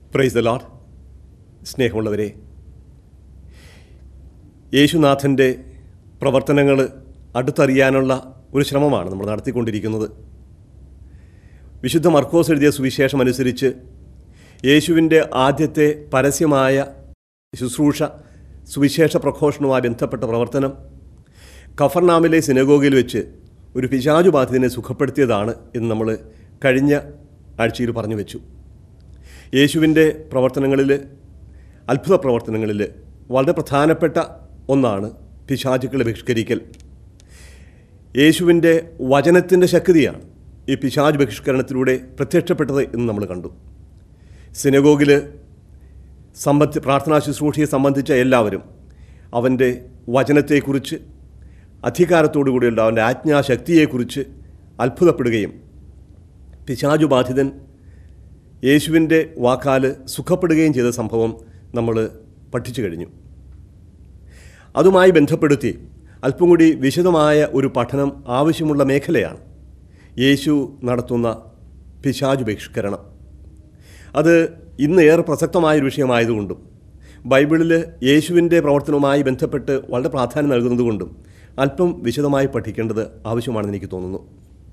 praise the load സ്നേഹമുള്ളവരെ യേശുനാഥൻ്റെ പ്രവർത്തനങ്ങൾ അടുത്തറിയാനുള്ള ഒരു ശ്രമമാണ് നമ്മൾ നടത്തിക്കൊണ്ടിരിക്കുന്നത് വിശുദ്ധ മർക്കോസ് എഴുതിയ സുവിശേഷം അനുസരിച്ച് യേശുവിൻ്റെ ആദ്യത്തെ പരസ്യമായ ശുശ്രൂഷ സുവിശേഷ പ്രഘോഷണവുമായി ബന്ധപ്പെട്ട പ്രവർത്തനം കഫർനാമിലെ സിനഗോഗിൽ വെച്ച് ഒരു പിശാചു ബാധിതനെ സുഖപ്പെടുത്തിയതാണ് എന്ന് നമ്മൾ കഴിഞ്ഞ ആഴ്ചയിൽ പറഞ്ഞു വെച്ചു യേശുവിൻ്റെ പ്രവർത്തനങ്ങളിൽ അത്ഭുത പ്രവർത്തനങ്ങളിൽ വളരെ പ്രധാനപ്പെട്ട ഒന്നാണ് പിശാചുക്കളെ ബഹിഷ്കരിക്കൽ യേശുവിൻ്റെ വചനത്തിൻ്റെ ശക്തിയാണ് ഈ പിശാജ് ബഹിഷ്കരണത്തിലൂടെ പ്രത്യക്ഷപ്പെട്ടത് എന്ന് നമ്മൾ കണ്ടു സിനഗോഗിൽ സംബന്ധി പ്രാർത്ഥനാ ശുശ്രൂഷയെ സംബന്ധിച്ച എല്ലാവരും അവൻ്റെ വചനത്തെക്കുറിച്ച് അധികാരത്തോടു കൂടിയുള്ള അവൻ്റെ ആജ്ഞാശക്തിയെക്കുറിച്ച് അത്ഭുതപ്പെടുകയും പിശാജു ബാധിതൻ യേശുവിൻ്റെ വാക്കാൽ സുഖപ്പെടുകയും ചെയ്ത സംഭവം നമ്മൾ പഠിച്ചു കഴിഞ്ഞു അതുമായി ബന്ധപ്പെടുത്തി അല്പം കൂടി വിശദമായ ഒരു പഠനം ആവശ്യമുള്ള മേഖലയാണ് യേശു നടത്തുന്ന പിശാജ് ബഹിഷ്കരണം അത് ഇന്ന് ഏറെ പ്രസക്തമായൊരു വിഷയമായതുകൊണ്ടും ബൈബിളിൽ യേശുവിൻ്റെ പ്രവർത്തനവുമായി ബന്ധപ്പെട്ട് വളരെ പ്രാധാന്യം നൽകുന്നതുകൊണ്ടും അല്പം വിശദമായി പഠിക്കേണ്ടത് ആവശ്യമാണെന്ന് എനിക്ക് തോന്നുന്നു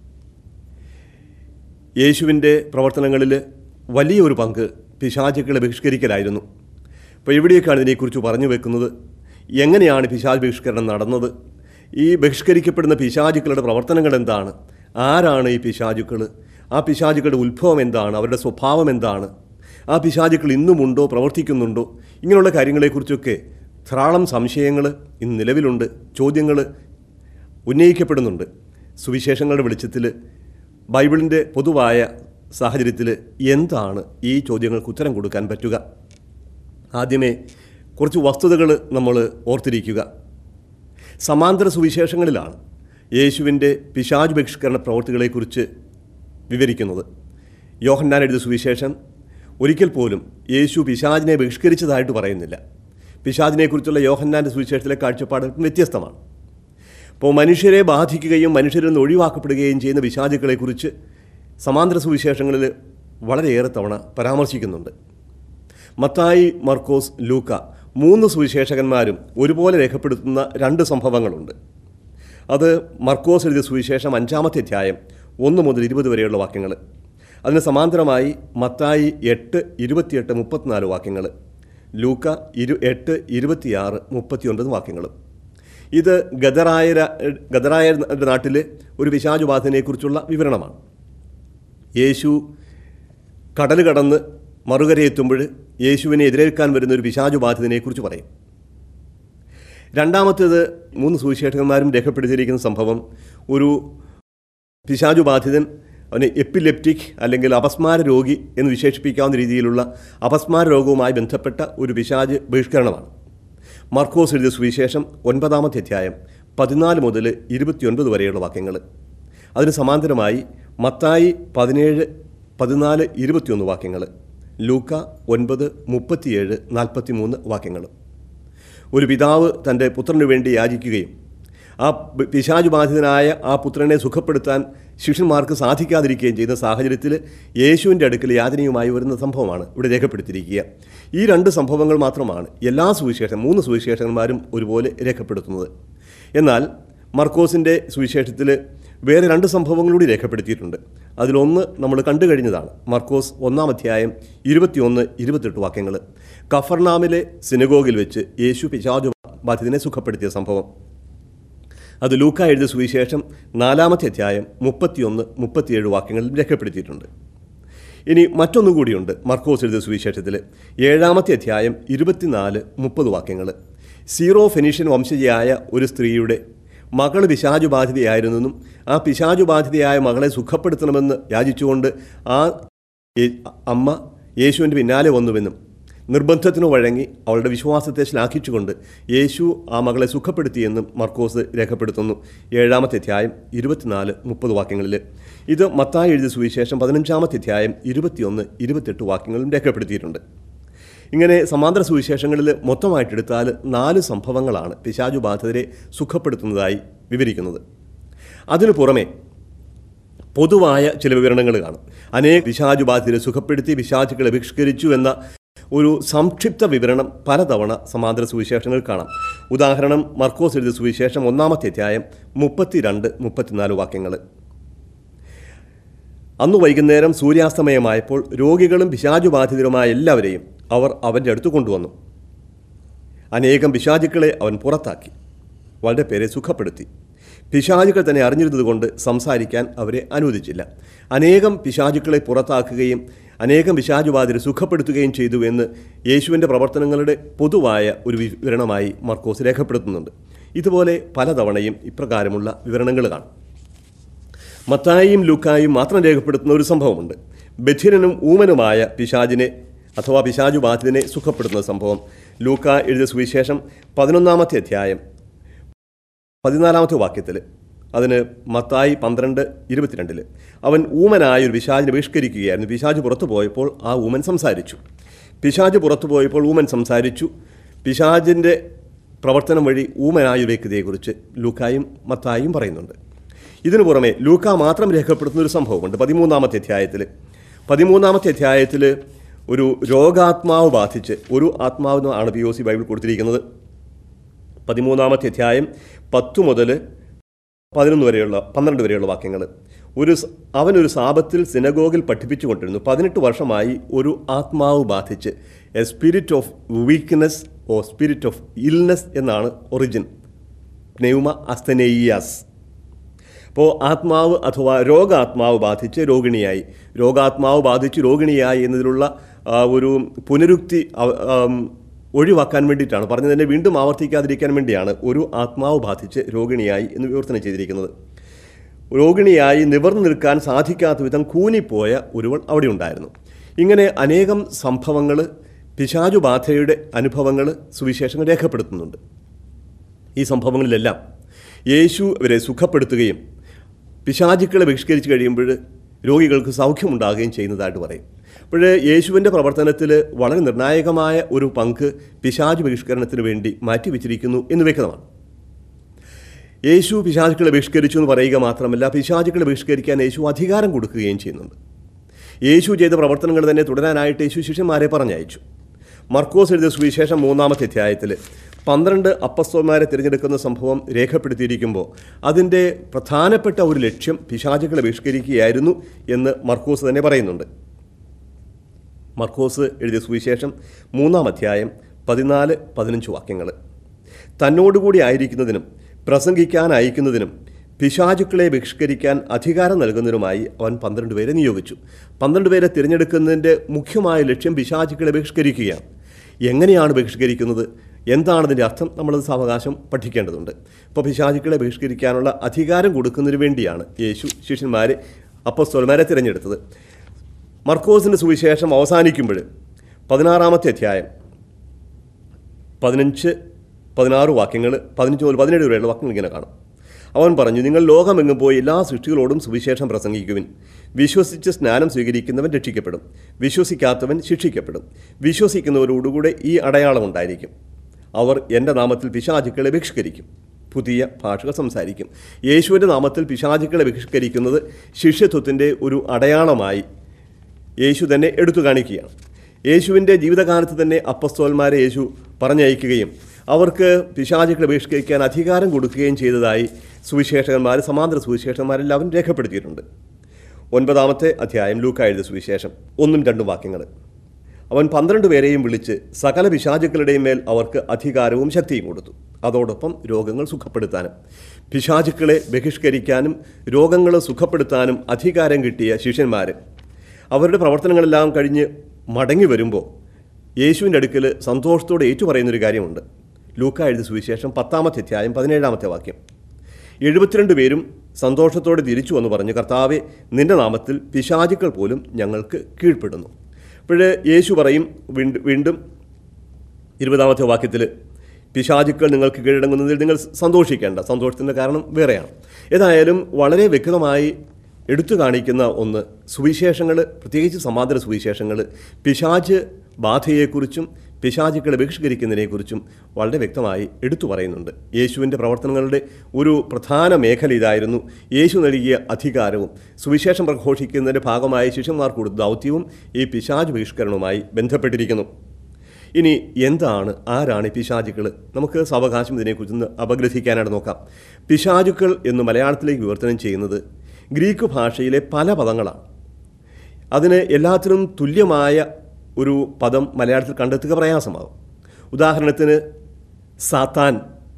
യേശുവിൻ്റെ പ്രവർത്തനങ്ങളിൽ വലിയൊരു പങ്ക് പിശാചുക്കളെ ബഹിഷ്കരിക്കലായിരുന്നു അപ്പോൾ എവിടെയൊക്കെയാണ് ഇതിനെക്കുറിച്ച് പറഞ്ഞു വെക്കുന്നത് എങ്ങനെയാണ് പിശാജ് ബഹിഷ്കരണം നടന്നത് ഈ ബഹിഷ്കരിക്കപ്പെടുന്ന പിശാചുക്കളുടെ പ്രവർത്തനങ്ങൾ എന്താണ് ആരാണ് ഈ പിശാചുക്കൾ ആ പിശാചുക്കളുടെ ഉത്ഭവം എന്താണ് അവരുടെ സ്വഭാവം എന്താണ് ആ പിശാചുക്കൾ ഇന്നുമുണ്ടോ പ്രവർത്തിക്കുന്നുണ്ടോ ഇങ്ങനെയുള്ള കാര്യങ്ങളെക്കുറിച്ചൊക്കെ ധാരാളം സംശയങ്ങൾ ഇന്ന് നിലവിലുണ്ട് ചോദ്യങ്ങൾ ഉന്നയിക്കപ്പെടുന്നുണ്ട് സുവിശേഷങ്ങളുടെ വെളിച്ചത്തിൽ ബൈബിളിൻ്റെ പൊതുവായ സാഹചര്യത്തിൽ എന്താണ് ഈ ചോദ്യങ്ങൾക്ക് ഉത്തരം കൊടുക്കാൻ പറ്റുക ആദ്യമേ കുറച്ച് വസ്തുതകൾ നമ്മൾ ഓർത്തിരിക്കുക സമാന്തര സുവിശേഷങ്ങളിലാണ് യേശുവിൻ്റെ പിശാജ് ബഹിഷ്കരണ പ്രവൃത്തികളെക്കുറിച്ച് വിവരിക്കുന്നത് യോഹന്നാൻ എഴുതിയ സുവിശേഷം ഒരിക്കൽ പോലും യേശു പിശാജിനെ ബഹിഷ്കരിച്ചതായിട്ട് പറയുന്നില്ല പിശാജിനെക്കുറിച്ചുള്ള യോഹന്നാൻ്റെ സുവിശേഷത്തിലെ കാഴ്ചപ്പാട് വ്യത്യസ്തമാണ് അപ്പോൾ മനുഷ്യരെ ബാധിക്കുകയും മനുഷ്യരിൽ നിന്ന് ഒഴിവാക്കപ്പെടുകയും ചെയ്യുന്ന പിശാചുക്കളെക്കുറിച്ച് സമാന്തര സുവിശേഷങ്ങളിൽ വളരെയേറെ തവണ പരാമർശിക്കുന്നുണ്ട് മത്തായി മർക്കോസ് ലൂക്ക മൂന്ന് സുവിശേഷകന്മാരും ഒരുപോലെ രേഖപ്പെടുത്തുന്ന രണ്ട് സംഭവങ്ങളുണ്ട് അത് മർക്കോസ് എഴുതിയ സുവിശേഷം അഞ്ചാമത്തെ അധ്യായം ഒന്ന് മുതൽ ഇരുപത് വരെയുള്ള വാക്യങ്ങൾ അതിന് സമാന്തരമായി മത്തായി എട്ട് ഇരുപത്തിയെട്ട് മുപ്പത്തിനാല് വാക്യങ്ങൾ ലൂക്ക ഇരു എട്ട് ഇരുപത്തിയാറ് മുപ്പത്തിയൊൻപത് വാക്യങ്ങളും ഇത് ഗദറായ ഗദറായ നാട്ടിലെ ഒരു പിശാചുബാധനെക്കുറിച്ചുള്ള വിവരണമാണ് യേശു കടൽ കടന്ന് മറുകരയെത്തുമ്പോൾ യേശുവിനെ എതിരേൽക്കാൻ വരുന്ന ഒരു പിശാചുബാധിതനെക്കുറിച്ച് പറയും രണ്ടാമത്തേത് മൂന്ന് സുവിശേഷകന്മാരും രേഖപ്പെടുത്തിയിരിക്കുന്ന സംഭവം ഒരു പിശാചുബാധിതൻ അവന് എപ്പിലെപ്റ്റിക് അല്ലെങ്കിൽ അപസ്മാര രോഗി എന്ന് വിശേഷിപ്പിക്കാവുന്ന രീതിയിലുള്ള അപസ്മാര രോഗവുമായി ബന്ധപ്പെട്ട ഒരു പിശാജ് ബഹിഷ്കരണമാണ് മർക്കോസ് എഴുതിയ സുവിശേഷം ഒൻപതാമത്തെ അധ്യായം പതിനാല് മുതൽ ഇരുപത്തിയൊൻപത് വരെയുള്ള വാക്യങ്ങൾ അതിന് സമാന്തരമായി മത്തായി പതിനേഴ് പതിനാല് ഇരുപത്തിയൊന്ന് വാക്യങ്ങൾ ലൂക്ക ഒൻപത് മുപ്പത്തിയേഴ് നാൽപ്പത്തിമൂന്ന് വാക്യങ്ങൾ ഒരു പിതാവ് തൻ്റെ പുത്രന് വേണ്ടി യാചിക്കുകയും ആ പിശാചുബാധിതനായ ആ പുത്രനെ സുഖപ്പെടുത്താൻ ശിഷ്യന്മാർക്ക് സാധിക്കാതിരിക്കുകയും ചെയ്യുന്ന സാഹചര്യത്തിൽ യേശുവിൻ്റെ അടുക്കൽ യാതനയുമായി വരുന്ന സംഭവമാണ് ഇവിടെ രേഖപ്പെടുത്തിയിരിക്കുക ഈ രണ്ട് സംഭവങ്ങൾ മാത്രമാണ് എല്ലാ സുവിശേഷം മൂന്ന് സുവിശേഷന്മാരും ഒരുപോലെ രേഖപ്പെടുത്തുന്നത് എന്നാൽ മർക്കോസിൻ്റെ സുവിശേഷത്തിൽ വേറെ രണ്ട് സംഭവങ്ങളൂടി രേഖപ്പെടുത്തിയിട്ടുണ്ട് അതിലൊന്ന് നമ്മൾ കണ്ടു കഴിഞ്ഞതാണ് മർക്കോസ് ഒന്നാം അധ്യായം ഇരുപത്തിയൊന്ന് ഇരുപത്തെട്ട് വാക്യങ്ങൾ കഫർനാമിലെ സിനഗോഗിൽ വെച്ച് യേശു പിശാചു ബാധിതനെ സുഖപ്പെടുത്തിയ സംഭവം അത് ലൂക്ക എഴുതിയ സുവിശേഷം നാലാമത്തെ അധ്യായം മുപ്പത്തിയൊന്ന് മുപ്പത്തിയേഴ് വാക്യങ്ങളിൽ രേഖപ്പെടുത്തിയിട്ടുണ്ട് ഇനി മറ്റൊന്നു കൂടിയുണ്ട് മർക്കോസ് എഴുതിയ സുവിശേഷത്തിൽ ഏഴാമത്തെ അധ്യായം ഇരുപത്തിനാല് മുപ്പത് വാക്യങ്ങൾ സീറോ ഫെനീഷ്യൻ വംശജയായ ഒരു സ്ത്രീയുടെ മകൾ പിശാചുബാധിതയായിരുന്നെന്നും ആ പിശാചുബാധിതയായ മകളെ സുഖപ്പെടുത്തണമെന്ന് യാചിച്ചുകൊണ്ട് ആ അമ്മ യേശുവിൻ്റെ പിന്നാലെ വന്നുവെന്നും നിർബന്ധത്തിനു വഴങ്ങി അവളുടെ വിശ്വാസത്തെ ശ്ലാഘിച്ചുകൊണ്ട് യേശു ആ മകളെ സുഖപ്പെടുത്തിയെന്നും മർക്കോസ് രേഖപ്പെടുത്തുന്നു ഏഴാമത്തെ അധ്യായം ഇരുപത്തിനാല് മുപ്പത് വാക്യങ്ങളിൽ ഇത് മത്തായി എഴുതിയ സുവിശേഷം പതിനഞ്ചാമത്തെ അധ്യായം ഇരുപത്തിയൊന്ന് ഇരുപത്തെട്ട് വാക്യങ്ങളും രേഖപ്പെടുത്തിയിട്ടുണ്ട് ഇങ്ങനെ സമാന്തര സുവിശേഷങ്ങളിൽ മൊത്തമായിട്ടെടുത്താൽ നാല് സംഭവങ്ങളാണ് പിശാചു ബാധിതരെ സുഖപ്പെടുത്തുന്നതായി വിവരിക്കുന്നത് അതിനു പുറമെ പൊതുവായ ചില വിവരണങ്ങൾ കാണും അനേക പിശാചു ബാധിതരെ സുഖപ്പെടുത്തി പിശാചുക്കളെ ബഹിഷ്കരിച്ചു എന്ന ഒരു സംക്ഷിപ്ത വിവരണം പലതവണ സമാന്തര സുവിശേഷങ്ങൾ കാണാം ഉദാഹരണം മർക്കോസ് എഴുതിയ സുവിശേഷം ഒന്നാമത്തെ അധ്യായം മുപ്പത്തിരണ്ട് മുപ്പത്തിനാല് വാക്യങ്ങൾ അന്ന് വൈകുന്നേരം സൂര്യാസ്തമയമായപ്പോൾ രോഗികളും പിശാചുബാധിതരുമായ എല്ലാവരെയും അവർ അവൻ്റെ അടുത്ത് കൊണ്ടുവന്നു അനേകം പിശാചുക്കളെ അവൻ പുറത്താക്കി വളരെ പേരെ സുഖപ്പെടുത്തി പിശാചുക്കൾ തന്നെ അറിഞ്ഞിരുന്നതുകൊണ്ട് സംസാരിക്കാൻ അവരെ അനുവദിച്ചില്ല അനേകം പിശാചുക്കളെ പുറത്താക്കുകയും അനേകം പിശാചുബാധിതരെ സുഖപ്പെടുത്തുകയും ചെയ്തു എന്ന് യേശുവിൻ്റെ പ്രവർത്തനങ്ങളുടെ പൊതുവായ ഒരു വിവരണമായി മർക്കോസ് രേഖപ്പെടുത്തുന്നുണ്ട് ഇതുപോലെ പലതവണയും ഇപ്രകാരമുള്ള വിവരണങ്ങൾ കാണും മത്തായിയും ലൂക്കായും മാത്രം രേഖപ്പെടുത്തുന്ന ഒരു സംഭവമുണ്ട് ബധിരനും ഊമനുമായ പിശാജിനെ അഥവാ പിശാജു ബാധിതനെ സുഖപ്പെടുത്തുന്ന സംഭവം ലൂക്ക എഴുതിയ സുവിശേഷം പതിനൊന്നാമത്തെ അധ്യായം പതിനാലാമത്തെ വാക്യത്തിൽ അതിന് മത്തായി പന്ത്രണ്ട് ഇരുപത്തിരണ്ടിൽ അവൻ ഊമനായ ഒരു പിശാചിനെ ബഹിഷ്കരിക്കുകയായിരുന്നു പിശാജ് പുറത്തു പോയപ്പോൾ ആ ഊമൻ സംസാരിച്ചു പിശാജ് പുറത്തു പോയപ്പോൾ ഊമൻ സംസാരിച്ചു പിശാജിൻ്റെ പ്രവർത്തനം വഴി ഊമനായ ഒരു വ്യക്തിയെക്കുറിച്ച് ലൂക്കായും മത്തായും പറയുന്നുണ്ട് ഇതിനു പുറമെ ലൂക്ക മാത്രം രേഖപ്പെടുത്തുന്ന ഒരു സംഭവമുണ്ട് പതിമൂന്നാമത്തെ അധ്യായത്തിൽ പതിമൂന്നാമത്തെ അധ്യായത്തിൽ ഒരു രോഗാത്മാവ് ബാധിച്ച് ഒരു ആത്മാവ് ആണ് പി ഒ സി ബൈബിൾ കൊടുത്തിരിക്കുന്നത് പതിമൂന്നാമത്തെ അധ്യായം പത്തു മുതൽ പതിനൊന്ന് വരെയുള്ള പന്ത്രണ്ട് വരെയുള്ള വാക്യങ്ങൾ ഒരു സ- അവനൊരു സാപത്തിൽ സിനഗോഗിൽ പഠിപ്പിച്ചുകൊണ്ടിരുന്നു പതിനെട്ട് വർഷമായി ഒരു ആത്മാവ് ബാധിച്ച് a spirit of weakness or spirit of illness എന്നാണ് ഒറിജിൻ നെയ്മ അസ്തനേയിയാസ് അപ്പോൾ ആത്മാവ് അഥവാ രോഗാത്മാവ് ബാധിച്ച് രോഗിണിയായി രോഗാത്മാവ് ബാധിച്ച് രോഗിണിയായി എന്നതിലുള്ള ആ, ഒരു പുനരുക്തി അവ- ആം, ഒഴിവാക്കാൻ വേണ്ടിയിട്ടാണ് പറഞ്ഞതിനെ വീണ്ടും ആവർത്തിക്കാതിരിക്കാൻ വേണ്ടിയാണ് ഒരു ആത്മാവ് ബാധിച്ച് രോഗിണിയായി എന്ന് വിവർത്തനം ചെയ്തിരിക്കുന്നത് രോഗിണിയായി നിവർന്നു നിൽക്കാൻ സാധിക്കാത്ത വിധം കൂനിപ്പോയ ഒരുവൾ അവിടെ ഉണ്ടായിരുന്നു ഇങ്ങനെ അനേകം സംഭവങ്ങൾ പിശാചുബാധയുടെ അനുഭവങ്ങൾ സുവിശേഷങ്ങൾ രേഖപ്പെടുത്തുന്നുണ്ട് ഈ സംഭവങ്ങളിലെല്ലാം യേശു അവരെ സുഖപ്പെടുത്തുകയും പിശാചുക്കളെ ബഹിഷ്കരിച്ച് കഴിയുമ്പോൾ രോഗികൾക്ക് സൗഖ്യമുണ്ടാകുകയും ചെയ്യുന്നതായിട്ട് പറയും അപ്പോൾ യേശുവിൻ്റെ പ്രവർത്തനത്തിൽ വളരെ നിർണായകമായ ഒരു പങ്ക് പിശാചു ബഹിഷ്കരണത്തിന് വേണ്ടി മാറ്റിവെച്ചിരിക്കുന്നു എന്ന് വ്യക്തമാണ് യേശു പിശാചുക്കളെ ബഹിഷ്കരിച്ചു എന്ന് പറയുക മാത്രമല്ല പിശാചുക്കളെ ബഹിഷ്കരിക്കാൻ യേശു അധികാരം കൊടുക്കുകയും ചെയ്യുന്നുണ്ട് യേശു ചെയ്ത പ്രവർത്തനങ്ങൾ തന്നെ തുടരാനായിട്ട് യേശു ശിഷ്യന്മാരെ പറഞ്ഞയച്ചു മർക്കോസ് എഴുതിയ സുവിശേഷം മൂന്നാമത്തെ അധ്യായത്തിൽ പന്ത്രണ്ട് അപ്പസ്തോന്മാരെ തിരഞ്ഞെടുക്കുന്ന സംഭവം രേഖപ്പെടുത്തിയിരിക്കുമ്പോൾ അതിൻ്റെ പ്രധാനപ്പെട്ട ഒരു ലക്ഷ്യം പിശാചുക്കളെ ബഹിഷ്കരിക്കുകയായിരുന്നു എന്ന് മർക്കോസ് തന്നെ പറയുന്നുണ്ട് മർക്കോസ് എഴുതിയ സുവിശേഷം മൂന്നാം അധ്യായം പതിനാല് പതിനഞ്ച് വാക്യങ്ങൾ തന്നോടുകൂടി ആയിരിക്കുന്നതിനും പ്രസംഗിക്കാൻ അയക്കുന്നതിനും പിശാചുക്കളെ ബഹിഷ്കരിക്കാൻ അധികാരം നൽകുന്നതിനുമായി അവൻ പന്ത്രണ്ട് പേരെ നിയോഗിച്ചു പന്ത്രണ്ട് പേരെ തിരഞ്ഞെടുക്കുന്നതിൻ്റെ മുഖ്യമായ ലക്ഷ്യം പിശാചുക്കളെ ബഹിഷ്കരിക്കുകയാണ് എങ്ങനെയാണ് ബഹിഷ്കരിക്കുന്നത് എന്താണ് അതിൻ്റെ അർത്ഥം നമ്മളത് സാവകാശം പഠിക്കേണ്ടതുണ്ട് ഇപ്പോൾ പിശാചുക്കളെ ബഹിഷ്കരിക്കാനുള്ള അധികാരം കൊടുക്കുന്നതിന് വേണ്ടിയാണ് യേശു ശിഷ്യന്മാരെ അപ്പസ്തോലന്മാരെ തിരഞ്ഞെടുത്തത് മർക്കോസിൻ്റെ സുവിശേഷം അവസാനിക്കുമ്പോൾ പതിനാറാമത്തെ അധ്യായം പതിനഞ്ച് പതിനാറ് വാക്യങ്ങൾ പതിനഞ്ച് മുതൽ പതിനേഴ് വരെയുള്ള വാക്യങ്ങൾ ഇങ്ങനെ കാണും അവൻ പറഞ്ഞു നിങ്ങൾ ലോകമെങ്ങും പോയി എല്ലാ സൃഷ്ടികളോടും സുവിശേഷം പ്രസംഗിക്കുവിൻ വിശ്വസിച്ച് സ്നാനം സ്വീകരിക്കുന്നവൻ രക്ഷിക്കപ്പെടും വിശ്വസിക്കാത്തവൻ ശിക്ഷിക്കപ്പെടും വിശ്വസിക്കുന്നവരോടുകൂടെ ഈ അടയാളം ഉണ്ടായിരിക്കും അവർ എൻ്റെ നാമത്തിൽ പിശാചുക്കളെ ബഹിഷ്കരിക്കും പുതിയ ഭാഷകൾ സംസാരിക്കും യേശുവിൻ്റെ നാമത്തിൽ പിശാചുക്കളെ ബഹിഷ്കരിക്കുന്നത് ശിഷ്യത്വത്തിൻ്റെ ഒരു അടയാളമായി യേശു തന്നെ എടുത്തു കാണിക്കുകയാണ് യേശുവിൻ്റെ ജീവിതകാലത്ത് തന്നെ അപ്പസ്തോന്മാരെ യേശു പറഞ്ഞയക്കുകയും അവർക്ക് പിശാചുക്കളെ ബഹിഷ്കരിക്കാൻ അധികാരം കൊടുക്കുകയും ചെയ്തതായി സുവിശേഷകന്മാർ സമാന്തര സുവിശേഷന്മാരെല്ലാവരും രേഖപ്പെടുത്തിയിട്ടുണ്ട് ഒൻപതാമത്തെ അധ്യായം ലൂക്ക എഴുതിയ സുവിശേഷം ഒന്നും രണ്ടും വാക്യങ്ങൾ അവൻ പന്ത്രണ്ട് പേരെയും വിളിച്ച് സകല പിശാചുക്കളുടെയും മേൽ അവർക്ക് അധികാരവും ശക്തിയും കൊടുത്തു അതോടൊപ്പം രോഗങ്ങൾ സുഖപ്പെടുത്താനും പിശാചുക്കളെ ബഹിഷ്കരിക്കാനും രോഗങ്ങൾ സുഖപ്പെടുത്താനും അധികാരം കിട്ടിയ ശിഷ്യന്മാർ അവരുടെ പ്രവർത്തനങ്ങളെല്ലാം കഴിഞ്ഞ് മടങ്ങി വരുമ്പോൾ യേശുവിൻ്റെ അടുക്കൽ സന്തോഷത്തോടെ ഏറ്റുപറയുന്നൊരു കാര്യമുണ്ട് ലൂക്ക എഴുതിയ സുവിശേഷം പത്താമത്തെ അധ്യായം പതിനേഴാമത്തെ വാക്യം എഴുപത്തിരണ്ട് പേരും സന്തോഷത്തോടെ തിരിച്ചു വന്ന് പറഞ്ഞു കർത്താവെ നിന്റെ നാമത്തിൽ പിശാചുക്കൾ പോലും ഞങ്ങൾക്ക് കീഴ്പ്പെടുന്നു അപ്പോൾ യേശു പറയും വീണ്ടും വീണ്ടും ഇരുപതാമത്തെ വാക്യത്തിൽ പിശാചുക്കൾ നിങ്ങൾക്ക് കീഴടങ്ങുന്നതിൽ നിങ്ങൾ സന്തോഷിക്കേണ്ട സന്തോഷത്തിൻ്റെ കാരണം വേറെയാണ് ഏതായാലും വളരെ വ്യക്തമായി എടുത്തു കാണിക്കുന്ന ഒന്ന് സുവിശേഷങ്ങൾ പ്രത്യേകിച്ച് സമാന്തര സുവിശേഷങ്ങൾ പിശാച് ബാധയെക്കുറിച്ചും പിശാചുക്കളെ ബഹിഷ്കരിക്കുന്നതിനെക്കുറിച്ചും വളരെ വ്യക്തമായി എടുത്തു പറയുന്നുണ്ട് യേശുവിൻ്റെ പ്രവർത്തനങ്ങളുടെ ഒരു പ്രധാന മേഖല ഇതായിരുന്നു യേശു നൽകിയ അധികാരവും സുവിശേഷം പ്രഘോഷിക്കുന്നതിൻ്റെ ഭാഗമായി ശിഷ്യന്മാർക്ക് കൊടുത്ത ദൗത്യവും ഈ പിശാച് ബഹിഷ്കരണവുമായി ബന്ധപ്പെട്ടിരിക്കുന്നു ഇനി എന്താണ് ആരാണ് ഈ പിശാചുക്കൾ നമുക്ക് സാവകാശം ഇതിനെക്കുറിച്ച് അപഗ്രഥിക്കാനായിട്ട് നോക്കാം പിശാചുക്കൾ എന്ന് മലയാളത്തിലേക്ക് വിവർത്തനം ചെയ്യുന്നത് ഗ്രീക്ക് ഭാഷയിലെ പല പദങ്ങളാണ് അതിന് എല്ലാത്തിനും തുല്യമായ ഒരു പദം മലയാളത്തിൽ കണ്ടെത്തുക പ്രയാസമാകും ഉദാഹരണത്തിന് സാത്താൻ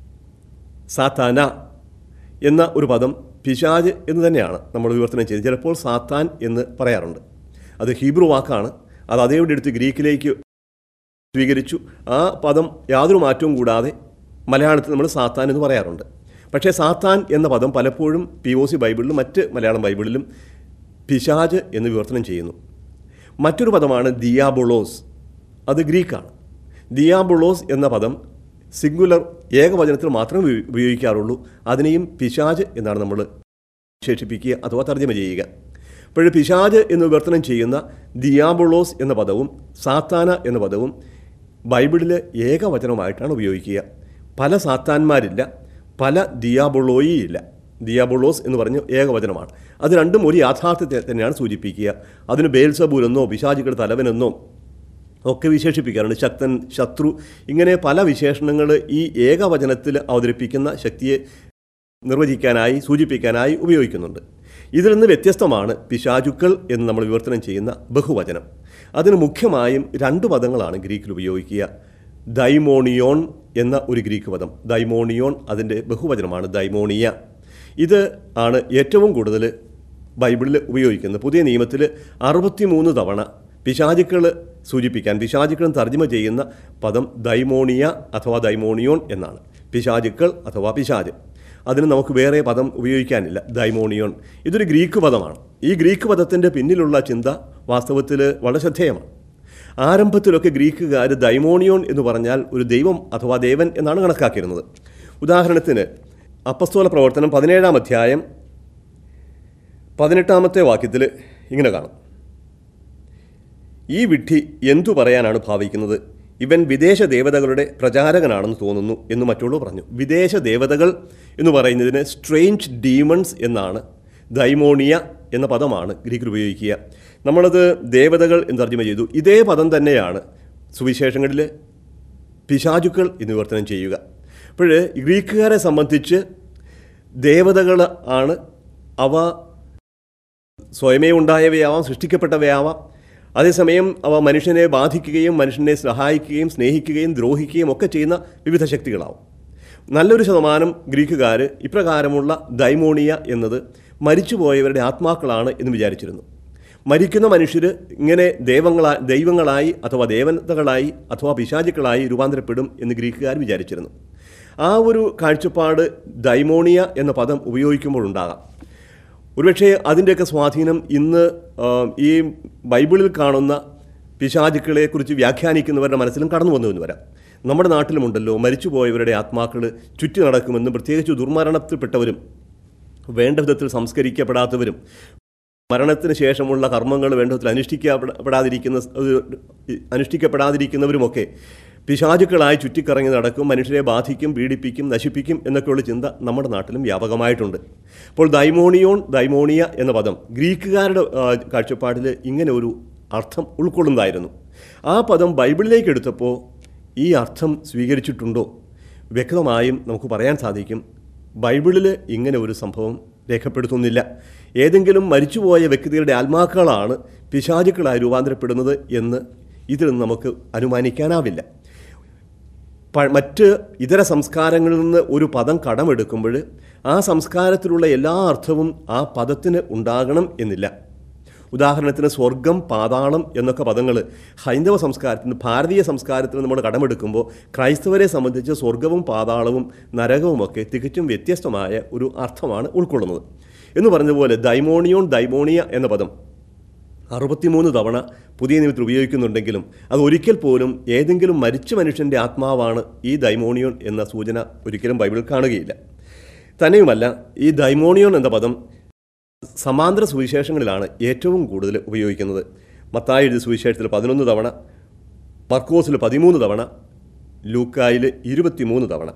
സാത്താന എന്ന ഒരു പദം പിശാജ് എന്ന് തന്നെയാണ് നമ്മൾ വിവർത്തനം ചെയ്തത് ചിലപ്പോൾ സാത്താൻ എന്ന് പറയാറുണ്ട് അത് ഹീബ്രു വാക്കാണ് അത് അതേവിടെ എടുത്ത് ഗ്രീക്കിലേക്ക് സ്വീകരിച്ചു ആ പദം യാതൊരു മാറ്റവും കൂടാതെ മലയാളത്തിൽ നമ്മൾ സാത്താൻ എന്ന് പറയാറുണ്ട് പക്ഷേ സാത്താൻ എന്ന പദം പലപ്പോഴും പി ഒ സി ബൈബിളിലും മറ്റ് മലയാളം ബൈബിളിലും പിശാജ് എന്ന് വിവർത്തനം ചെയ്യുന്നു മറ്റൊരു പദമാണ് ദിയാബുളോസ് അത് ഗ്രീക്കാണ് ദിയാബുളോസ് എന്ന പദം സിംഗുലർ ഏകവചനത്തിൽ മാത്രമേ ഉപയോ- ഉപയോഗിക്കാറുള്ളൂ അതിനെയും പിശാജ് എന്നാണ് നമ്മൾ വിശേഷിപ്പിക്കുക അഥവാ തർജ്ജമ ചെയ്യുക അപ്പോൾ പിശാജ് എന്ന് വിവർത്തനം ചെയ്യുന്ന ദിയാബുളോസ് എന്ന പദവും സാത്താന എന്ന പദവും ബൈബിളിൽ ഏകവചനമായിട്ടാണ് ഉപയോഗിക്കുക പല സാത്താന്മാരില്ല പല ദിയാബുളോയി ഇല്ല ദിയാബുളോസ് എന്ന് പറഞ്ഞ് ഏകവചനമാണ് അത് രണ്ടും ഒരു യാഥാർത്ഥ്യത്തെ തന്നെയാണ് സൂചിപ്പിക്കുക അതിന് ബേൽസബൂലെന്നോ പിശാചുക്കളുടെ തലവനെന്നോ ഒക്കെ വിശേഷിപ്പിക്കാറുണ്ട് ശക്തൻ ശത്രു ഇങ്ങനെ പല വിശേഷണങ്ങൾ ഈ ഏകവചനത്തിൽ അവതരിപ്പിക്കുന്ന ശക്തിയെ നിർവചിക്കാനായി സൂചിപ്പിക്കാനായി ഉപയോഗിക്കുന്നുണ്ട് ഇതിൽ നിന്ന് വ്യത്യസ്തമാണ് പിശാചുക്കൾ എന്ന് നമ്മൾ വിവർത്തനം ചെയ്യുന്ന ബഹുവചനം അതിന് മുഖ്യമായും രണ്ട് പദങ്ങളാണ് ഗ്രീക്കിൽ ഉപയോഗിക്കുക ദൈമോണിയോൺ എന്ന ഒരു ഗ്രീക്ക് പദം ദൈമോണിയോൺ അതിൻ്റെ ബഹുവചനമാണ് ദൈമോണിയ ഇത് ആണ് ഏറ്റവും കൂടുതൽ ബൈബിളിൽ ഉപയോഗിക്കുന്നത് പുതിയ നിയമത്തിൽ അറുപത്തിമൂന്ന് തവണ പിശാചുക്കൾ സൂചിപ്പിക്കാൻ പിശാചുക്കളും തർജ്ജമ ചെയ്യുന്ന പദം ദൈമോണിയ അഥവാ ദൈമോണിയോൺ എന്നാണ് പിശാചുക്കൾ അഥവാ പിശാച് അതിന് നമുക്ക് വേറെ പദം ഉപയോഗിക്കാനില്ല ദൈമോണിയോൺ ഇതൊരു ഗ്രീക്ക് പദമാണ് ഈ ഗ്രീക്ക് പദത്തിൻ്റെ പിന്നിലുള്ള ചിന്ത വാസ്തവത്തിൽ വളരെ ശ്രദ്ധേയമാണ് ആരംഭത്തിലൊക്കെ ഗ്രീക്കുകാർ ദൈമോണിയോൺ എന്ന് പറഞ്ഞാൽ ഒരു ദൈവം അഥവാ ദേവൻ എന്നാണ് കണക്കാക്കിയിരുന്നത് ഉദാഹരണത്തിന് അപ്പസ്തോല പ്രവർത്തനം പതിനേഴാം അധ്യായം പതിനെട്ടാമത്തെ വാക്യത്തിൽ ഇങ്ങനെ കാണാം ഈ വിഡ്ഢി എന്തു പറയാനാണ് ഭാവിക്കുന്നത് ഇവൻ വിദേശ ദേവതകളുടെ പ്രചാരകനാണെന്ന് തോന്നുന്നു എന്ന് മറ്റുള്ളൂ പറഞ്ഞു വിദേശ ദേവതകൾ എന്ന് പറയുന്നതിന് സ്ട്രേഞ്ച് ഡീമൺസ് എന്നാണ് ദൈമോണിയ എന്ന പദമാണ് ഗ്രീക്കിൽ ഉപയോഗിക്കുക നമ്മളത് ദേവതകൾ എന്ന് തർജ്ജമ ചെയ്തു ഇതേ പദം തന്നെയാണ് സുവിശേഷങ്ങളിൽ പിശാചുക്കൾ എന്ന് വിവർത്തനം ചെയ്യുക അപ്പോൾ ഗ്രീക്കുകാരെ സംബന്ധിച്ച് ദേവതകൾ ആണ് അവ സ്വയമേ ഉണ്ടായവയാവാം സൃഷ്ടിക്കപ്പെട്ടവയാവാം അതേസമയം അവ മനുഷ്യനെ ബാധിക്കുകയും മനുഷ്യനെ സഹായിക്കുകയും സ്നേഹിക്കുകയും ദ്രോഹിക്കുകയും ഒക്കെ ചെയ്യുന്ന വിവിധ ശക്തികളാവും നല്ലൊരു ശതമാനം ഗ്രീക്കുകാർ ഇപ്രകാരമുള്ള ദൈമോണിയ എന്നത് മരിച്ചുപോയവരുടെ ആത്മാക്കളാണ് എന്ന് വിചാരിച്ചിരുന്നു മരിക്കുന്ന മനുഷ്യർ ഇങ്ങനെ ദൈവങ്ങളായി ദൈവങ്ങളായി അഥവാ ദേവതകളായി അഥവാ പിശാചുക്കളായി രൂപാന്തരപ്പെടും എന്ന് ഗ്രീക്കുകാർ വിചാരിച്ചിരുന്നു ആ ഒരു കാഴ്ചപ്പാട് ദൈമോണിയ എന്ന പദം ഉപയോഗിക്കുമ്പോൾ ഉണ്ടാകാം ഒരുപക്ഷെ അതിൻ്റെയൊക്കെ സ്വാധീനം ഇന്ന് ആ, ഈ ബൈബിളിൽ കാണുന്ന പിശാചുക്കളെക്കുറിച്ച് വ്യാഖ്യാനിക്കുന്നവരുടെ മനസ്സിലും കടന്നു വന്നു എന്ന് വരാം നമ്മുടെ നാട്ടിലുമുണ്ടല്ലോ മരിച്ചുപോയവരുടെ ആത്മാക്കൾ ചുറ്റി നടക്കുമെന്നും പ്രത്യേകിച്ച് ദുർമരണത്തിൽപ്പെട്ടവരും വേണ്ട വിധത്തിൽ സംസ്കരിക്കപ്പെടാത്തവരും മരണത്തിന് ശേഷമുള്ള കർമ്മങ്ങൾ വേണ്ട വിധത്തിൽ അനുഷ്ഠിക്കപ്പെടാതിരിക്കുന്ന അത് അനുഷ്ഠിക്കപ്പെടാതിരിക്കുന്നവരുമൊക്കെ പിശാചുക്കളായി ചുറ്റിക്കറങ്ങി നടക്കും മനുഷ്യരെ ബാധിക്കും പീഡിപ്പിക്കും നശിപ്പിക്കും എന്നൊക്കെയുള്ള ചിന്ത നമ്മുടെ നാട്ടിലും വ്യാപകമായിട്ടുണ്ട് അപ്പോൾ ദൈമോണിയോൺ ദൈമോണിയ എന്ന പദം ഗ്രീക്കുകാരുടെ ആ, കാഴ്ചപ്പാടിൽ ഇങ്ങനെ ഒരു അർത്ഥം ഉൾക്കൊള്ളുന്നതായിരുന്നു ആ പദം ബൈബിളിലേക്ക് എടുത്തപ്പോൾ ഈ അർത്ഥം സ്വീകരിച്ചിട്ടുണ്ടോ വ്യക്തമായും നമുക്ക് പറയാൻ സാധിക്കും ബൈബിളിൽ ഇങ്ങനെ ഒരു സംഭവം രേഖപ്പെടുത്തുന്നില്ല ഏതെങ്കിലും മരിച്ചുപോയ വ്യക്തികളുടെ ആത്മാക്കളാണ് പിശാചുക്കളായി രൂപാന്തരപ്പെടുന്നത് എന്ന് ഇതിൽ നിന്ന് നമുക്ക് അനുമാനിക്കാനാവില്ല പ- മറ്റ് ഇതര സംസ്കാരങ്ങളിൽ നിന്ന് ഒരു പദം കടമെടുക്കുമ്പോൾ ആ സംസ്കാരത്തിലുള്ള എല്ലാ അർത്ഥവും ആ പദത്തിന് ഉണ്ടാകണം എന്നില്ല ഉദാഹരണത്തിന് സ്വർഗം പാതാളം എന്നൊക്കെ പദങ്ങൾ ഹൈന്ദവ സംസ്കാരത്തിൽ നിന്ന് ഭാരതീയ സംസ്കാരത്തിൽ നിന്ന് നമ്മൾ കടമെടുക്കുമ്പോൾ ക്രൈസ്തവരെ സംബന്ധിച്ച് സ്വർഗവും പാതാളവും നരകവുമൊക്കെ തികച്ചും വ്യത്യസ്തമായ ഒരു അർത്ഥമാണ് ഉൾക്കൊള്ളുന്നത് എന്ന് പറഞ്ഞതുപോലെ ദൈമോണിയോൺ ദൈമോണിയ എന്ന പദം അറുപത്തിമൂന്ന് തവണ പുതിയ നിയമത്തിൽ ഉപയോഗിക്കുന്നുണ്ടെങ്കിലും അത് ഒരിക്കൽ പോലും ഏതെങ്കിലും മരിച്ച മനുഷ്യൻ്റെ ആത്മാവാണ് ഈ ദൈമോണിയോൺ എന്ന സൂചന ഒരിക്കലും ബൈബിളിൽ കാണുകയില്ല തന്നെയുമല്ല ഈ ദൈമോണിയോൺ എന്ന പദം സമാന്തര സുവിശേഷങ്ങളിലാണ് ഏറ്റവും കൂടുതൽ ഉപയോഗിക്കുന്നത് മത്തായി എഴുതിയ സുവിശേഷത്തിൽ പതിനൊന്ന് തവണ മർക്കോസിൽ പതിമൂന്ന് തവണ ലൂക്കായിൽ ഇരുപത്തിമൂന്ന് തവണ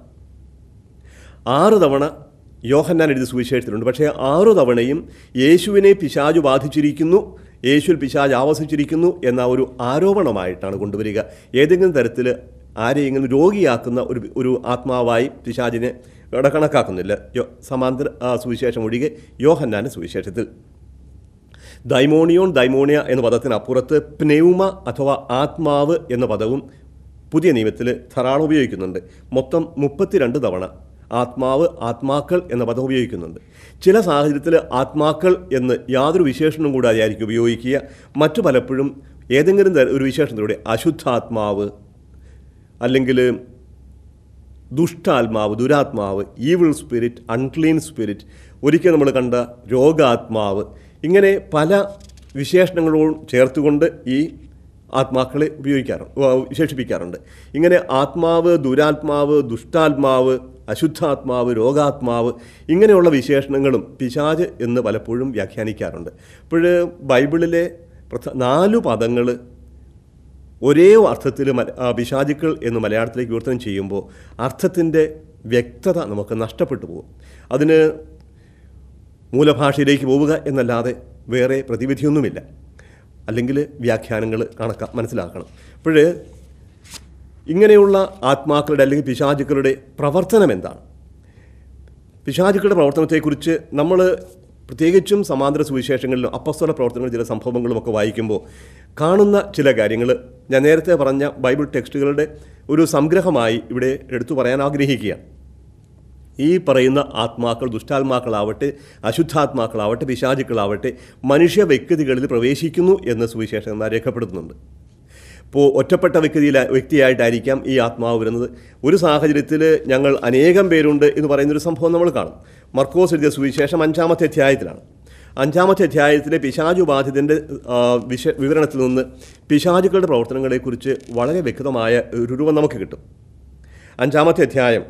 ആറ് തവണ യോഹന്നാൻ എഴുതിയ സുവിശേഷത്തിലുണ്ട് പക്ഷേ ആറു തവണയും യേശുവിനെ പിശാജു ബാധിച്ചിരിക്കുന്നു യേശുവിൽ പിശാജ് ആവസിച്ചിരിക്കുന്നു എന്ന ഒരു ആരോപണമായിട്ടാണ് കൊണ്ടുവരിക ഏതെങ്കിലും തരത്തിൽ ആരെയെങ്കിലും രോഗിയാക്കുന്ന ഒരു ഒരു ആത്മാവായി പിശാജിനെ ഇവിടെ കണക്കാക്കുന്നില്ല യോ സമാന്തര ആ, സുവിശേഷം ഒഴികെ യോഹന്നാൻ്റെ സുവിശേഷത്തിൽ ദൈമോണിയോൺ ദൈമോണിയ എന്ന പദത്തിനപ്പുറത്ത് പ്നെവുമ അഥവാ ആത്മാവ് എന്ന പദവും പുതിയ നിയമത്തിൽ ധാരാളം ഉപയോഗിക്കുന്നുണ്ട് മൊത്തം മുപ്പത്തിരണ്ട് തവണ ആത്മാവ് ആത്മാക്കൾ എന്ന പദം ഉപയോഗിക്കുന്നുണ്ട് ചില സാഹചര്യത്തിൽ ആത്മാക്കൾ എന്ന് യാതൊരു വിശേഷണവും കൂടാതെ ആയിരിക്കും ഉപയോഗിക്കുക മറ്റു പലപ്പോഴും ഏതെങ്കിലും തര- ഒരു വിശേഷണത്തിലൂടെ അശുദ്ധാത്മാവ് അല്ലെങ്കിൽ ദുഷ്ടാത്മാവ് ദുരാത്മാവ് ഈവിൾ സ്പിരിറ്റ് അൺക്ലീൻ സ്പിരിറ്റ് ഒരിക്കൽ നമ്മൾ കണ്ട രോഗാത്മാവ് ഇങ്ങനെ പല വിശേഷണങ്ങളോടും ചേർത്തുകൊണ്ട് ഈ ആത്മാക്കളെ ഉപയോഗിക്കാറുണ്ട് ഉവ്വ് വിശേഷിപ്പിക്കാറുണ്ട് ഇങ്ങനെ ആത്മാവ് ദുരാത്മാവ് ദുഷ്ടാത്മാവ് അശുദ്ധാത്മാവ് രോഗാത്മാവ് ഇങ്ങനെയുള്ള വിശേഷണങ്ങളും പിശാജ് എന്ന് പലപ്പോഴും വ്യാഖ്യാനിക്കാറുണ്ട് അപ്പോൾ ബൈബിളിലെ പ്രധ നാലു പദങ്ങൾ ഒരേ അർത്ഥത്തിൽ മല- ആ, പിശാചുക്കൾ എന്ന് മലയാളത്തിലേക്ക് വിവർത്തനം ചെയ്യുമ്പോൾ അർത്ഥത്തിൻ്റെ വ്യക്തത നമുക്ക് നഷ്ടപ്പെട്ടു പോകും അതിന് മൂലഭാഷയിലേക്ക് പോവുക എന്നല്ലാതെ വേറെ പ്രതിവിധിയൊന്നുമില്ല അല്ലെങ്കിൽ വ്യാഖ്യാനങ്ങൾ കണക്ക മനസ്സിലാക്കണം അപ്പോൾ ഇങ്ങനെയുള്ള ആത്മാക്കളുടെ അല്ലെങ്കിൽ പിശാചുക്കളുടെ പ്രവർത്തനം എന്താണ് പിശാചുക്കളുടെ പ്രവർത്തനത്തെക്കുറിച്ച് നമ്മൾ പ്രത്യേകിച്ചും സമാന്തര സുവിശേഷങ്ങളിലും അപ്പസ്തല പ്രവർത്തനങ്ങളും ചില സംഭവങ്ങളും ഒക്കെ വായിക്കുമ്പോൾ കാണുന്ന ചില കാര്യങ്ങൾ ഞാൻ നേരത്തെ പറഞ്ഞ ബൈബിൾ ടെക്സ്റ്റുകളുടെ ഒരു സംഗ്രഹമായി ഇവിടെ എടുത്തു പറയാൻ ആഗ്രഹിക്കുകയാണ് ഈ പറയുന്ന ആത്മാക്കൾ ദുഷ്ടാത്മാക്കളാവട്ടെ അശുദ്ധാത്മാക്കളാവട്ടെ പിശാചുക്കളാവട്ടെ മനുഷ്യ വ്യക്തികളിൽ പ്രവേശിക്കുന്നു എന്ന് സുവിശേഷന്മാർ രേഖപ്പെടുത്തുന്നുണ്ട് ഇപ്പോൾ ഒറ്റപ്പെട്ട വ്യക്തിയില വ്യക്തിയായിട്ടായിരിക്കാം ഈ ആത്മാവ് വരുന്നത് ഒരു സാഹചര്യത്തിൽ ഞങ്ങൾ അനേകം പേരുണ്ട് എന്ന് പറയുന്നൊരു സംഭവം നമ്മൾ കാണും മർക്കോസ് എഴുതിയ സുവിശേഷം അഞ്ചാമത്തെ അധ്യായത്തിലാണ് അഞ്ചാമത്തെ അധ്യായത്തിലെ പിശാചു ബാധിതൻ്റെ ആ, വിശ വിവരണത്തിൽ നിന്ന് പിശാചുക്കളുടെ പ്രവർത്തനങ്ങളെക്കുറിച്ച് വളരെ വ്യക്തമായ ഒരു രൂപം നമുക്ക് കിട്ടും അഞ്ചാമത്തെ അധ്യായം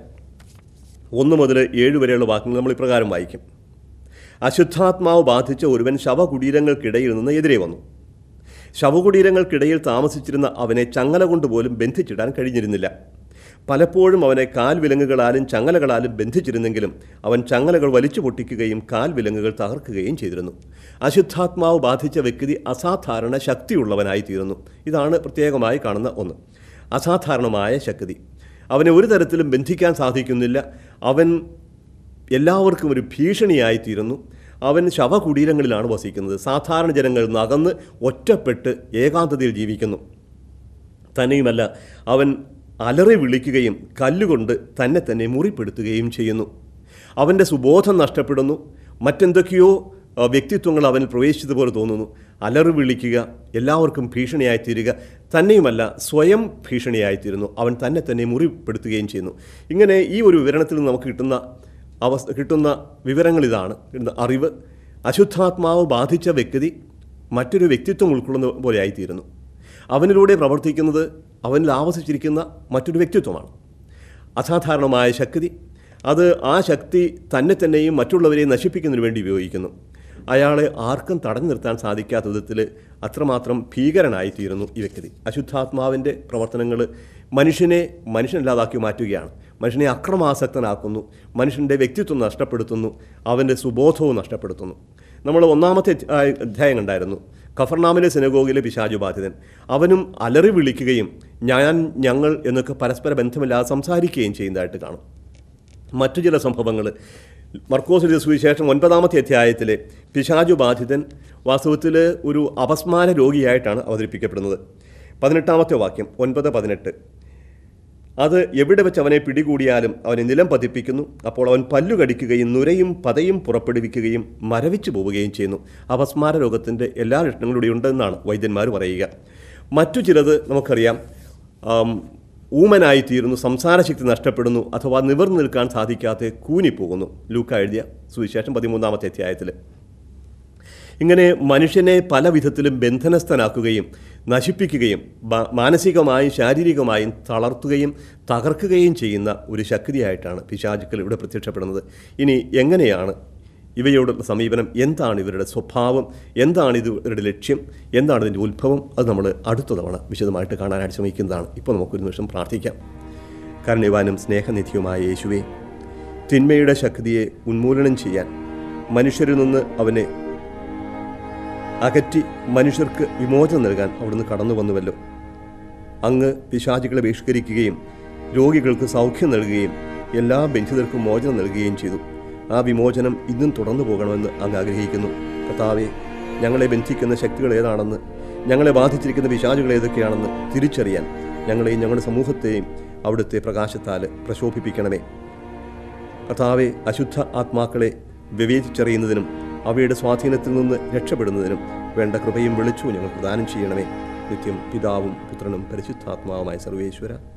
ഒന്ന് മുതൽ ഏഴ് വരെയുള്ള വാക്യങ്ങൾ നമ്മൾ ഇപ്രകാരം വായിക്കും അശുദ്ധാത്മാവ് ബാധിച്ച ഒരുവൻ ശവകുടീരങ്ങൾക്കിടയിൽ നിന്ന് എതിരെ വന്നു ശവകുടീരങ്ങൾക്കിടയിൽ താമസിച്ചിരുന്ന അവനെ ചങ്ങല കൊണ്ടുപോലും ബന്ധിച്ചിടാൻ കഴിഞ്ഞിരുന്നില്ല പലപ്പോഴും അവനെ കാൽ വിലങ്ങുകളാലും ചങ്ങലകളാലും ബന്ധിച്ചിരുന്നെങ്കിലും അവൻ ചങ്ങലകൾ വലിച്ചു പൊട്ടിക്കുകയും കാൽ വിലങ്ങുകൾ തകർക്കുകയും ചെയ്തിരുന്നു അശുദ്ധാത്മാവ് ബാധിച്ച വ്യക്തി അസാധാരണ ശക്തിയുള്ളവനായി തീരുന്നു ഇതാണ് പ്രത്യേകമായി കാണുന്ന ഒന്ന് അസാധാരണമായ ശക്തി അവനെ ഒരു തരത്തിലും ബന്ധിക്കാൻ സാധിക്കുന്നില്ല അവൻ എല്ലാവർക്കും ഒരു ഭീഷണിയായിത്തീരുന്നു അവൻ ശവകുടീരങ്ങളിലാണ് വസിക്കുന്നത് സാധാരണ ജനങ്ങളിൽ നിന്ന് അകന്ന് ഒറ്റപ്പെട്ട് ഏകാന്തതയിൽ ജീവിക്കുന്നു തന്നെയുമല്ല അവൻ അലറി വിളിക്കുകയും കല്ലുകൊണ്ട് തന്നെ തന്നെ മുറിപ്പെടുത്തുകയും ചെയ്യുന്നു അവൻ്റെ സുബോധം നഷ്ടപ്പെടുന്നു മറ്റെന്തൊക്കെയോ ആ, വ്യക്തിത്വങ്ങൾ അവനിൽ പ്രവേശിച്ചതുപോലെ തോന്നുന്നു അലറി വിളിക്കുക എല്ലാവർക്കും ഭീഷണിയായിത്തീരുക തന്നെയുമല്ല സ്വയം ഭീഷണിയായിത്തീരുന്നു അവൻ തന്നെ തന്നെ മുറിപ്പെടുത്തുകയും ചെയ്യുന്നു ഇങ്ങനെ ഈ ഒരു വിവരണത്തിൽ നിന്ന് നമുക്ക് കിട്ടുന്ന അവസ്ഥ കിട്ടുന്ന വിവരങ്ങൾ ഇതാണ് കിട്ടുന്ന അറിവ് അശുദ്ധാത്മാവ് ബാധിച്ച വ്യക്തി മറ്റൊരു വ്യക്തിത്വം ഉൾക്കൊള്ളുന്ന പോലെ ആയിത്തീരുന്നു അവനിലൂടെ പ്രവർത്തിക്കുന്നത് അവനിൽ ആവസിച്ചിരിക്കുന്ന മറ്റൊരു വ്യക്തിത്വമാണ് അസാധാരണമായ ശക്തി അത് ആ ശക്തി തന്നെ തന്നെയും മറ്റുള്ളവരെയും നശിപ്പിക്കുന്നതിന് വേണ്ടി ഉപയോഗിക്കുന്നു അയാളെ ആർക്കും തടഞ്ഞു നിർത്താൻ സാധിക്കാത്ത വിധത്തിൽ അത്രമാത്രം ഭീകരനായിത്തീരുന്നു ഈ വ്യക്തി അശുദ്ധാത്മാവിൻ്റെ പ്രവർത്തനങ്ങൾ മനുഷ്യനെ മനുഷ്യനില്ലാതാക്കി മാറ്റുകയാണ് മനുഷ്യനെ അക്രമാസക്തനാക്കുന്നു മനുഷ്യൻ്റെ വ്യക്തിത്വം നഷ്ടപ്പെടുത്തുന്നു അവൻ്റെ സുബോധവും നഷ്ടപ്പെടുത്തുന്നു നമ്മൾ ഒന്നാമത്തെ അധ്യായ- അധ്യായം കണ്ടായിരുന്നു കഫർനാമിലെ സിനഗോഗിലെ പിശാചു ബാധിതൻ അവനും അലറി വിളിക്കുകയും ഞാൻ ഞങ്ങൾ എന്നൊക്കെ പരസ്പര ബന്ധമില്ലാതെ സംസാരിക്കുകയും ചെയ്യുന്നതായിട്ട് കാണും മറ്റു ചില സംഭവങ്ങൾ മർക്കോസ് എഴുതിയ സുവിശേഷം ഒൻപതാമത്തെ അധ്യായത്തിലെ പിശാചു ബാധിതൻ വാസ്തവത്തിൽ ഒരു അപസ്മാര രോഗിയായിട്ടാണ് അവതരിപ്പിക്കപ്പെടുന്നത് പതിനെട്ടാമത്തെ വാക്യം ഒൻപത് പതിനെട്ട് അത് എവിടെ വെച്ച് അവനെ പിടികൂടിയാലും അവനെ നിലം പതിപ്പിക്കുന്നു അപ്പോൾ അവൻ പല്ലു കടിക്കുകയും നുരയും പതയും പുറപ്പെടുവിക്കുകയും മരവിച്ചു പോവുകയും ചെയ്യുന്നു അപസ്മാര രോഗത്തിൻ്റെ എല്ലാ ലക്ഷണങ്ങളും ഇവിടെ ഉണ്ടെന്നാണ് വൈദ്യന്മാർ പറയുക മറ്റു ചിലത് നമുക്കറിയാം ആം, ഊമനായിത്തീരുന്നു സംസാരശക്തി നഷ്ടപ്പെടുന്നു അഥവാ നിവർന്നു നിൽക്കാൻ സാധിക്കാതെ കൂനിപ്പോകുന്നു ലൂക്ക എഴുതിയ സുവിശേഷം പതിമൂന്നാമത്തെ അധ്യായത്തിൽ ഇങ്ങനെ മനുഷ്യനെ പല വിധത്തിലും ബന്ധനസ്ഥനാക്കുകയും നശിപ്പിക്കുകയും ബ- മാനസികമായും ശാരീരികമായും തളർത്തുകയും തകർക്കുകയും ചെയ്യുന്ന ഒരു ശക്തിയായിട്ടാണ് പിശാചുക്കൾ ഇവിടെ പ്രത്യക്ഷപ്പെടുന്നത് ഇനി എങ്ങനെയാണ് ഇവയോടുള്ള സമീപനം എന്താണ് ഇവരുടെ സ്വഭാവം എന്താണ് ഇത് ഇവരുടെ ലക്ഷ്യം എന്താണ് ഇതിൻ്റെ ഉത്ഭവം അത് നമ്മൾ അടുത്ത തവണ വിശദമായിട്ട് കാണാനായിട്ട് ശ്രമിക്കുന്നതാണ് ഇപ്പോൾ നമുക്കൊരു നിമിഷം പ്രാർത്ഥിക്കാം കരുണിവാനും സ്നേഹനിധിയുമായ യേശുവെ തിന്മയുടെ ശക്തിയെ ഉന്മൂലനം ചെയ്യാൻ മനുഷ്യരിൽ നിന്ന് അവനെ അകറ്റി മനുഷ്യർക്ക് വിമോചനം നൽകാൻ അവിടുന്ന് കടന്നു വന്നുവല്ലോ അങ്ങ് പിശാചികളെ ബഹിഷ്കരിക്കുകയും രോഗികൾക്ക് സൗഖ്യം നൽകുകയും എല്ലാ ബന്ധിതർക്കും മോചനം നൽകുകയും ചെയ്തു ആ വിമോചനം ഇന്നും തുടർന്നു പോകണമെന്ന് അങ്ങ് ആഗ്രഹിക്കുന്നു കർത്താവെ ഞങ്ങളെ ബന്ധിക്കുന്ന ശക്തികൾ ഏതാണെന്ന് ഞങ്ങളെ ബാധിച്ചിരിക്കുന്ന പിശാചുകൾ ഏതൊക്കെയാണെന്ന് തിരിച്ചറിയാൻ ഞങ്ങളെയും ഞങ്ങളുടെ സമൂഹത്തെയും അവിടുത്തെ പ്രകാശത്താൽ പ്രശോഭിപ്പിക്കണമേ കർത്താവെ അശുദ്ധ ആത്മാക്കളെ വിവേചിച്ചറിയുന്നതിനും അവയുടെ സ്വാധീനത്തിൽ നിന്ന് രക്ഷപ്പെടുന്നതിനും വേണ്ട കൃപയും വെളിച്ചവും ഞങ്ങൾ പ്രദാനം ചെയ്യണമേ നിത്യം പിതാവും പുത്രനും പരിശുദ്ധാത്മാവുമായ സർവേശ്വര